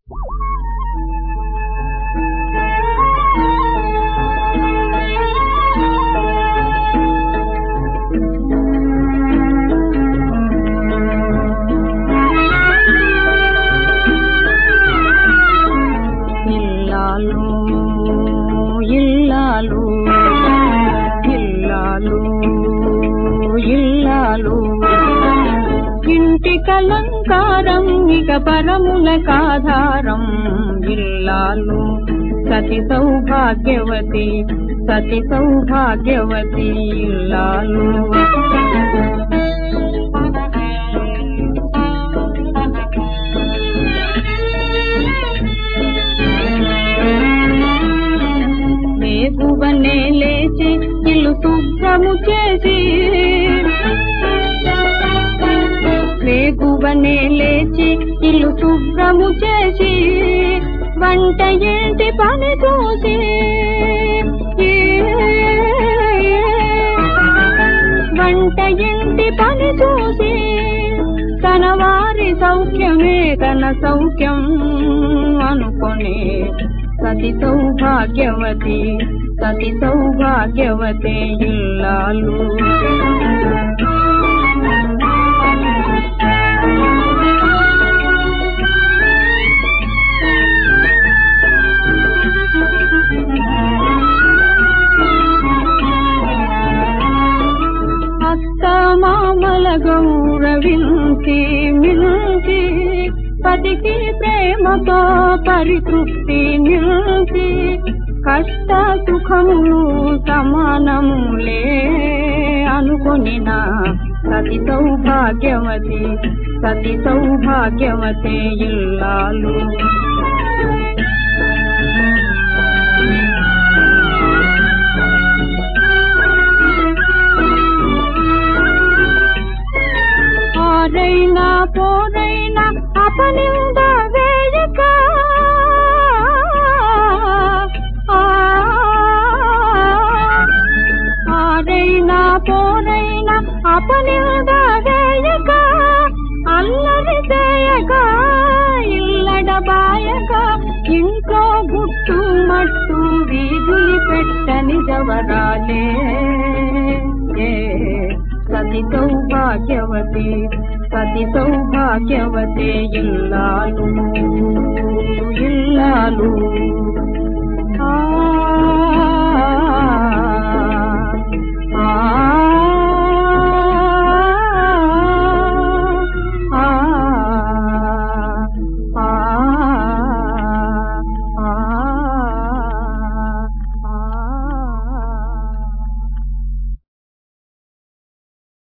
ఇల్లాలు ఇల్లాలు ఇల్లాలు ఇల్లాలు ఇంటి కలంకారం ఇక పరములకాధారం ఇల్లాలు సతి సౌభాగ్యవతి సతి సౌభాగ్యవతి ఇల్లాలు మేగువనే లేచి ఇల్లు శుభ్రము చేసి మేగువనే లేచి ఇల్లు శుభ్రము చేసి వంట ఇంటి పని చూసి వంట ఇంటి పని చూసి తన వారి సౌఖ్యమే తన సౌఖ్యం అనుకొని సతి సౌభాగ్యవతి సతి సౌభాగ్యవతే ఇల్లాలు అత్త మామల గౌరవించి మించి పతికి ప్రేమతో పరితృప్తి నిలిచి కష్ట సుఖములు సమానములే అనుకొనిన సతి సౌభాగ్యవతి సతి సౌభాగ్యవతే ఇల్లాలు ఆరైనా పోరైనా అపనింద వేయక ఆ, ఆరైనా పోరైనా అపనింద వేయక అల్లరి చేయక ఇల్లడబాయక ఇంట్లో గుట్టు మట్టు వీధులు పెట్టని జవరాలే ఏ సతి సౌభాగ్యవతి సతి సౌభాగ్యవతే ఇల్లాలు ఇల్లాలు